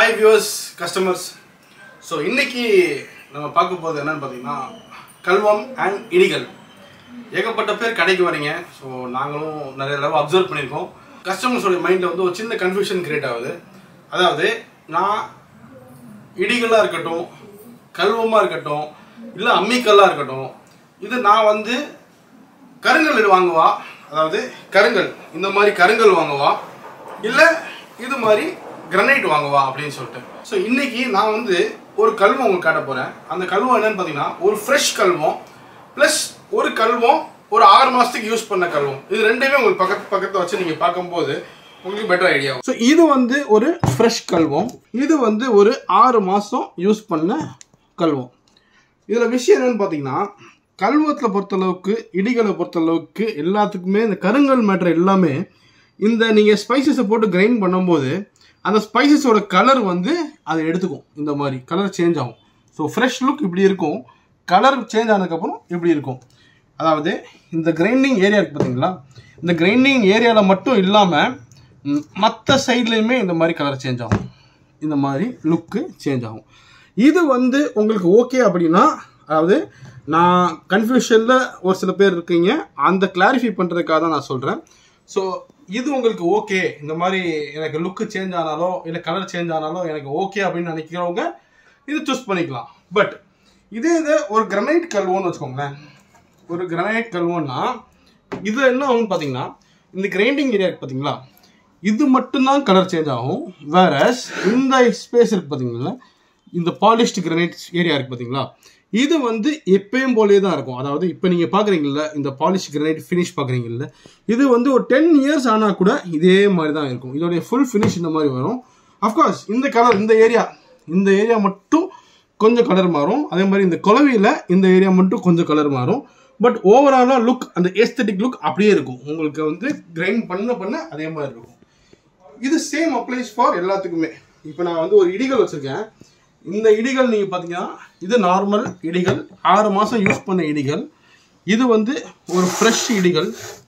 hi viewers customers so இன்னைக்கு நம்ம பார்க்க போகிறது என்னன்னு பார்த்தீங்கன்னா கல்வம் அண்ட் இடிகள் ஏகப்பட்ட பேர் கடைக்கு வரீங்க ஸோ நாங்களும் நிறைய தடவை அப்சர்வ் பண்ணியிருக்கோம் கஸ்டமர்ஸோட மைண்டில் வந்து ஒரு சின்ன கன்ஃபியூஷன் கிரியேட் ஆகுது அதாவது நான் இடிகளாக இருக்கட்டும் கல்வமாக இருக்கட்டும் இல்லை அம்மிக்கல்லாக இருக்கட்டும் இது நான் வந்து கருங்கல் வாங்குவா அதாவது கருங்கல் இந்த மாதிரி கருங்கல் வாங்குவா இல்லை இது மாதிரி கிரனைட் வாங்குவா அப்படின்னு சொல்லிட்டு ஸோ இன்னைக்கு நான் வந்து ஒரு கல்வம் உங்களுக்கு காட்ட போகிறேன் அந்த கல்வம் என்னன்னு பார்த்தீங்கன்னா ஒரு ஃப்ரெஷ் கல்வம் ப்ளஸ் ஒரு கல்வம் ஒரு ஆறு மாதத்துக்கு யூஸ் பண்ண கல்வம் இது ரெண்டுமே உங்களுக்கு பக்கத்து பக்கத்தில் வச்சு நீங்கள் பார்க்கும்போது உங்களுக்கு பெட்டர் ஐடியா ஸோ இது வந்து ஒரு ஃப்ரெஷ் கல்வம் இது வந்து ஒரு ஆறு மாதம் யூஸ் பண்ண கல்வம் இதில் விஷயம் என்னன்னு பார்த்தீங்கன்னா கல்வத்தில் பொறுத்தளவுக்கு இடிகளை பொறுத்தளவுக்கு எல்லாத்துக்குமே இந்த கருங்கல் மேட்ரு எல்லாமே இந்த நீங்கள் ஸ்பைசஸை போட்டு கிரைண்ட் பண்ணும்போது அந்த ஸ்பைசஸோட கலர் வந்து அதை எடுத்துக்கும் இந்த மாதிரி கலர் சேஞ்ச் ஆகும் ஸோ ஃப்ரெஷ் லுக் இப்படி இருக்கும் கலர் சேஞ்ச் ஆனதுக்கப்புறம் இப்படி இருக்கும் அதாவது இந்த கிரைண்டிங் ஏரியா இருக்கு பார்த்தீங்களா இந்த கிரைண்டிங் ஏரியாவில் மட்டும் இல்லாமல் மற்ற சைட்லேயுமே இந்த மாதிரி கலர் சேஞ்ச் ஆகும் இந்த மாதிரி லுக்கு சேஞ்ச் ஆகும் இது வந்து உங்களுக்கு ஓகே அப்படின்னா அதாவது நான் கன்ஃபியூஷனில் ஒரு சில பேர் இருக்கீங்க அந்த கிளாரிஃபை பண்ணுறதுக்காக தான் நான் சொல்கிறேன் ஸோ இது உங்களுக்கு ஓகே இந்த மாதிரி எனக்கு லுக்கு சேஞ்ச் ஆனாலோ இல்லை கலர் சேஞ்ச் ஆனாலோ எனக்கு ஓகே அப்படின்னு நினைக்கிறவங்க இது சூஸ் பண்ணிக்கலாம் பட் இதே இது ஒரு கிரனைட் கல்வோன்னு வச்சுக்கோங்களேன் ஒரு கிரனைட் கல்வோன்னா இது என்ன ஆகும்னு பார்த்தீங்கன்னா இந்த கிரைண்டிங் ஏரியா இருக்கு பார்த்தீங்களா இது மட்டும்தான் கலர் சேஞ்ச் ஆகும் வேற இந்த ஸ்பேஸ் இருக்கு பார்த்தீங்களா இந்த பாலிஷ்டு கிரனைட் ஏரியா இருக்கு பார்த்தீங்களா இது வந்து எப்பயும் போலே தான் இருக்கும் அதாவது இப்போ நீங்கள் பார்க்குறீங்கல்ல இந்த பாலிஷ் கிரனைட் ஃபினிஷ் பார்க்குறீங்கல்ல இது வந்து ஒரு டென் இயர்ஸ் ஆனால் கூட இதே மாதிரி தான் இருக்கும் இதோடைய ஃபுல் ஃபினிஷ் இந்த மாதிரி வரும் அஃப்கோர்ஸ் இந்த கலர் இந்த ஏரியா இந்த ஏரியா மட்டும் கொஞ்சம் கலர் மாறும் அதே மாதிரி இந்த குலவியில் இந்த ஏரியா மட்டும் கொஞ்சம் கலர் மாறும் பட் ஓவராலாக லுக் அந்த ஏஸ்தட்டிக் லுக் அப்படியே இருக்கும் உங்களுக்கு வந்து கிரைண்ட் பண்ண பண்ண அதே மாதிரி இருக்கும் இது சேம் அப்ளைஸ் ஃபார் எல்லாத்துக்குமே இப்போ நான் வந்து ஒரு இடிகள் வச்சுருக்கேன் இந்த இடிகள் நீங்கள் பார்த்தீங்கன்னா இது நார்மல் இடிகள் ஆறு மாதம் யூஸ் பண்ண இடிகள் இது வந்து ஒரு ஃப்ரெஷ் இடிகள்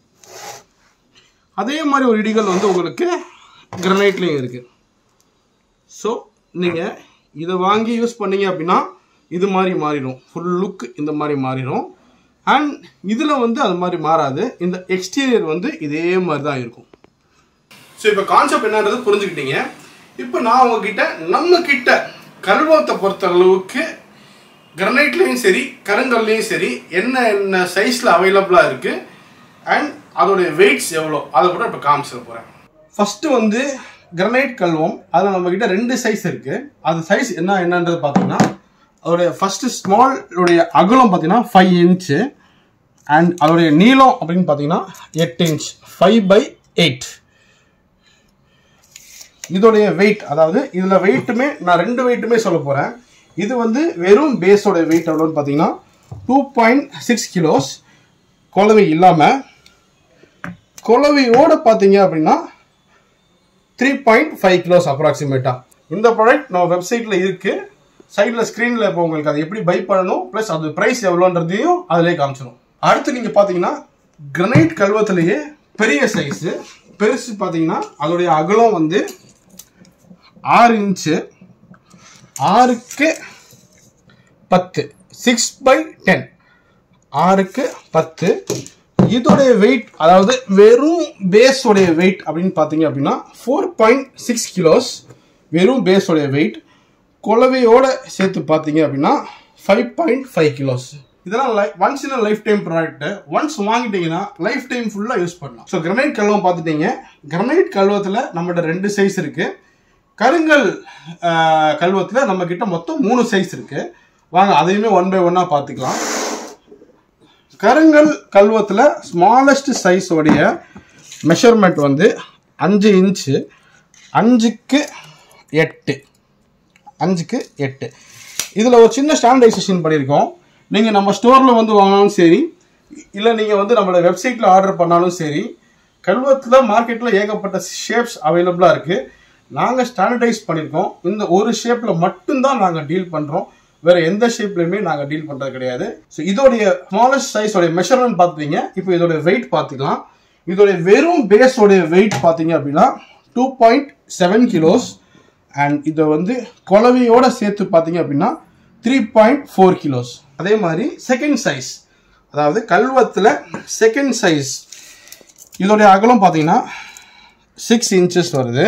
அதே மாதிரி ஒரு இடிகள் வந்து உங்களுக்கு கிரனைட்லேயும் இருக்குது ஸோ நீங்கள் இதை வாங்கி யூஸ் பண்ணீங்க அப்படின்னா இது மாதிரி மாறிடும் ஃபுல் லுக் இந்த மாதிரி மாறிடும் அண்ட் இதில் வந்து அது மாதிரி மாறாது இந்த எக்ஸ்டீரியர் வந்து இதே மாதிரி தான் இருக்கும் ஸோ இப்போ கான்செப்ட் என்னன்றது புரிஞ்சுக்கிட்டீங்க இப்போ நான் உங்ககிட்ட நம்ம கிட்ட கல்வத்தை பொறுத்த அளவுக்கு கிரனைட்லேயும் சரி கருங்கல்லையும் சரி என்ன என்ன சைஸில் அவைலபிளாக இருக்குது அண்ட் அதோடைய வெயிட்ஸ் எவ்வளோ அதை கூட இப்போ காமிச்சிட போகிறேன் ஃபஸ்ட்டு வந்து கிரனைட் கல்வம் அதில் நம்மக்கிட்ட ரெண்டு சைஸ் இருக்குது அது சைஸ் என்ன என்னன்றது பார்த்தீங்கன்னா அதோடைய ஃபஸ்ட்டு ஸ்மால் உடைய அகலம் பார்த்தீங்கன்னா ஃபைவ் இன்ச்சு அண்ட் அதோடைய நீளம் அப்படின்னு பார்த்தீங்கன்னா எட்டு இன்ச் ஃபைவ் பை எயிட் இதோடைய வெயிட் அதாவது இதில் வெயிட்டுமே நான் ரெண்டு வெயிட்டுமே சொல்ல போகிறேன் இது வந்து வெறும் பேஸோட வெயிட் எவ்வளோன்னு பார்த்தீங்கன்னா டூ பாயிண்ட் சிக்ஸ் கிலோஸ் குழவை இல்லாமல் குழவையோடு பார்த்தீங்க அப்படின்னா த்ரீ பாயிண்ட் ஃபைவ் கிலோஸ் அப்ராக்சிமேட்டாக இந்த ப்ராடக்ட் நம்ம வெப்சைட்டில் இருக்குது சைடில் ஸ்க்ரீனில் இப்போ உங்களுக்கு அதை எப்படி பை பண்ணணும் ப்ளஸ் அது ப்ரைஸ் எவ்வளோன்றதையும் அதிலே காமிச்சிடும் அடுத்து நீங்கள் பார்த்தீங்கன்னா கிரனைட் கல்வத்திலேயே பெரிய சைஸு பெருசு பார்த்தீங்கன்னா அதோடைய அகலம் வந்து ஆறு இன்ச்சு ஆறுக்கு பத்து சிக்ஸ் பை டென் ஆறுக்கு பத்து இதோடைய வெயிட் அதாவது வெறும் பேஸோடைய வெயிட் அப்படின்னு பார்த்தீங்க அப்படின்னா ஃபோர் பாயிண்ட் சிக்ஸ் கிலோஸ் வெறும் பேஸோடைய வெயிட் குலவையோட சேர்த்து பார்த்தீங்க அப்படின்னா ஃபைவ் பாயிண்ட் ஃபைவ் கிலோஸ் இதெல்லாம் லை once in lifetime product once வாங்கிட்டீங்கன்னா லைஃப் டைம் ஃபுல்லாக யூஸ் பண்ணலாம் ஸோ கிரனைட் கல்வம் பார்த்துட்டீங்க கிரனைட் கல்வத்தில் நம்மகிட்ட ரெண்டு சைஸ் இருக்குது கருங்கல் கல்வத்தில் நம்ம கிட்ட மொத்தம் மூணு சைஸ் இருக்குது வாங்க அதையுமே ஒன் பை ஒன்னாக பார்த்துக்கலாம் கருங்கல் கல்வத்தில் ஸ்மாலஸ்ட் சைஸோடைய மெஷர்மெண்ட் வந்து அஞ்சு இன்ச்சு அஞ்சுக்கு எட்டு அஞ்சுக்கு எட்டு இதில் ஒரு சின்ன ஸ்டாண்டர்டைசேஷன் பண்ணியிருக்கோம் நீங்கள் நம்ம ஸ்டோரில் வந்து வாங்கினாலும் சரி இல்லை நீங்கள் வந்து நம்மளோட வெப்சைட்டில் ஆர்டர் பண்ணாலும் சரி கல்வத்தில் மார்க்கெட்டில் ஏகப்பட்ட ஷேப்ஸ் அவைலபிளாக இருக்குது நாங்கள் ஸ்டாண்டர்டைஸ் பண்ணியிருக்கோம் இந்த ஒரு ஷேப்பில் மட்டும்தான் நாங்கள் டீல் பண்ணுறோம் வேற எந்த ஷேப்லையுமே நாங்கள் டீல் பண்ணுறது கிடையாது ஸோ இதோடைய ஸ்மாலஸ்ட் சைஸோடைய மெஷர்மெண்ட் பார்த்துட்டீங்க இப்போ இதோடைய வெயிட் பார்த்துக்கலாம் இதோடைய வெறும் பேஸோடைய வெயிட் பார்த்தீங்க அப்படின்னா two point seven kilos and இதை வந்து குலவையோட சேர்த்து பார்த்தீங்க அப்படின்னா த்ரீ பாயிண்ட் ஃபோர் கிலோஸ் அதே மாதிரி செகண்ட் சைஸ் அதாவது கல்வத்தில் செகண்ட் சைஸ் இதோடைய அகலம் பார்த்தீங்கன்னா சிக்ஸ் இன்ச்சஸ் வருது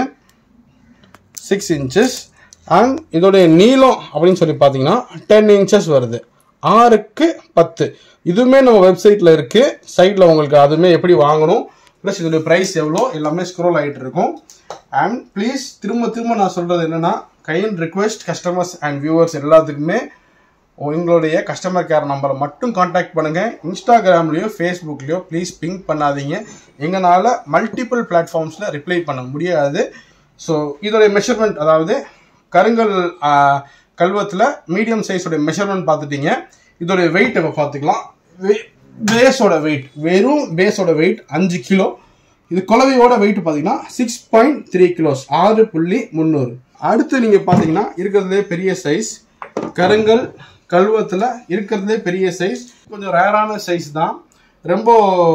சிக்ஸ் இன்ச்சஸ் அண்ட் இதோடைய நீளம் அப்படின்னு சொல்லி பார்த்தீங்கன்னா டென் இன்ச்சஸ் வருது ஆறுக்கு பத்து இதுவுமே நம்ம வெப்சைட்டில் இருக்குது சைட்டில் உங்களுக்கு அதுவுமே எப்படி வாங்கணும் ப்ளஸ் இதோடைய ப்ரைஸ் எவ்வளோ எல்லாமே ஸ்க்ரோல் ஆகிட்டு இருக்கும் அண்ட் ப்ளீஸ் திரும்ப திரும்ப நான் சொல்கிறது என்னென்னா kind request customers and viewers எல்லாத்துக்குமே உங்களுடைய கஸ்டமர் கேர் நம்பரை மட்டும் காண்டாக்ட் பண்ணுங்கள் இன்ஸ்டாகிராம்லேயோ ஃபேஸ்புக்லேயோ ப்ளீஸ் பிங்க் பண்ணாதீங்க எங்களால் மல்டிபிள் பிளாட்ஃபார்ம்ஸில் ரிப்ளை பண்ண முடியாது ஸோ இதோடைய மெஷர்மெண்ட் அதாவது கருங்கல் கல்வத்தில் மீடியம் சைஸோட மெஷர்மெண்ட் பார்த்துட்டீங்க இதோடைய வெயிட் நம்ம பார்த்துக்கலாம் பேஸோட வெயிட் வெறும் பேஸோட வெயிட் அஞ்சு கிலோ இது குலவையோட வெயிட் பார்த்தீங்கன்னா சிக்ஸ் பாயிண்ட் த்ரீ கிலோஸ் ஆறு புள்ளி முந்நூறு அடுத்து நீங்கள் பார்த்தீங்கன்னா இருக்கிறதுலே பெரிய சைஸ் கருங்கல் கல்வத்தில் இருக்கிறதுலே பெரிய சைஸ் கொஞ்சம் ரேரான சைஸ் தான் ரொம்ப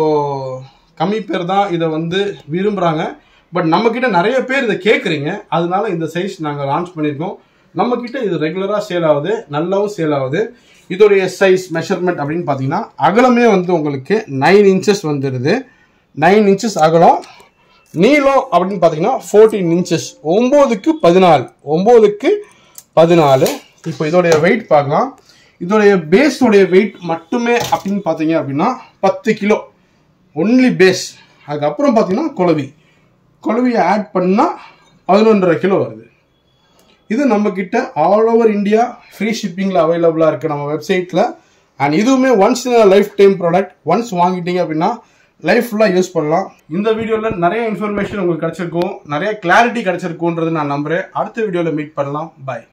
கம்மி பேர் தான் இதை வந்து விரும்புகிறாங்க பட் நம்மக்கிட்ட நிறைய பேர் இதை கேட்குறீங்க அதனால இந்த சைஸ் நாங்கள் லான்ச் பண்ணியிருக்கோம் நம்மக்கிட்ட இது ரெகுலராக சேல் ஆகுது நல்லாவும் சேல் ஆகுது இதோடைய சைஸ் மெஷர்மெண்ட் அப்படின்னு பார்த்தீங்கன்னா அகலமே வந்து உங்களுக்கு நைன் இன்ச்சஸ் வந்துடுது நைன் இன்ச்சஸ் அகலம் நீளம் அப்படின்னு பார்த்தீங்கன்னா ஃபோர்டீன் இன்ச்சஸ் ஒம்போதுக்கு பதினாலு ஒம்போதுக்கு பதினாலு இப்போ இதோடைய வெயிட் பார்க்கலாம் இதோடைய பேஸோடைய வெயிட் மட்டுமே அப்படின்னு பார்த்தீங்க அப்படின்னா பத்து கிலோ ஒன்லி பேஸ் அதுக்கப்புறம் பார்த்தீங்கன்னா குழவி குழவியை ஆட் பண்ணால் பதினொன்றரை கிலோ வருது இது நம்மக்கிட்ட ஆல் ஓவர் இந்தியா ஃப்ரீ ஷிப்பிங்கில் அவைலபிளாக இருக்குது நம்ம வெப்சைட்டில் அண்ட் இதுவுமே once in lifetime product once வாங்கிட்டீங்க அப்படின்னா லைஃப் ஃபுல்லாக யூஸ் பண்ணலாம் இந்த வீடியோவில் நிறைய இன்ஃபர்மேஷன் உங்களுக்கு கிடச்சிருக்கும் நிறைய கிளாரிட்டி கிடச்சிருக்குன்றது நான் நம்புகிறேன் அடுத்த வீடியோவில் மீட் பண்ணலாம் பாய்